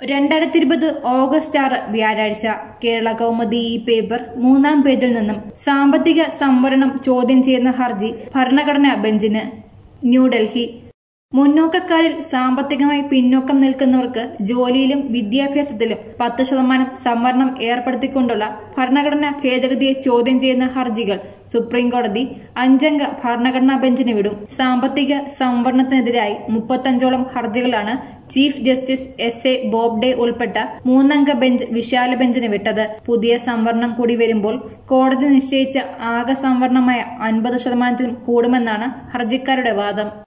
രണ്ടായിരത്തി ഇരുപത് ഓഗസ്റ്റ് ആറ് വ്യാഴാഴ്ച കേരള കൗമുദി ഈ പേപ്പർ മൂന്നാം പേജിൽ നിന്നും സാമ്പത്തിക സംവരണം ചോദ്യം ചെയ്യുന്ന ഹർജി ഭരണഘടനാ ബെഞ്ചിന് ന്യൂഡൽഹി മുന്നോക്കക്കാരിൽ സാമ്പത്തികമായി പിന്നോക്കം നിൽക്കുന്നവർക്ക് ജോലിയിലും വിദ്യാഭ്യാസത്തിലും പത്ത് ശതമാനം സംവരണം ഏർപ്പെടുത്തിക്കൊണ്ടുള്ള ഭരണഘടനാ ഭേദഗതിയെ ചോദ്യം ചെയ്യുന്ന ഹർജികൾ സുപ്രീം കോടതി അഞ്ചംഗ ഭരണഘടനാ ബെഞ്ചിന് വിടും സാമ്പത്തിക സംവരണത്തിനെതിരായി മുപ്പത്തഞ്ചോളം ഹർജികളാണ് chief justice S A Bobde ഉൾപ്പെട്ട മൂന്നംഗ ബെഞ്ച് വിശാല ബെഞ്ചിന് വിട്ടത് പുതിയ സംവരണം കൂടി വരുമ്പോൾ കോടതി നിശ്ചയിച്ച ആകെ സംവരണമായ അൻപത് ശതമാനത്തിലും കൂടുമെന്നാണ് ഹർജിക്കാരുടെ വാദം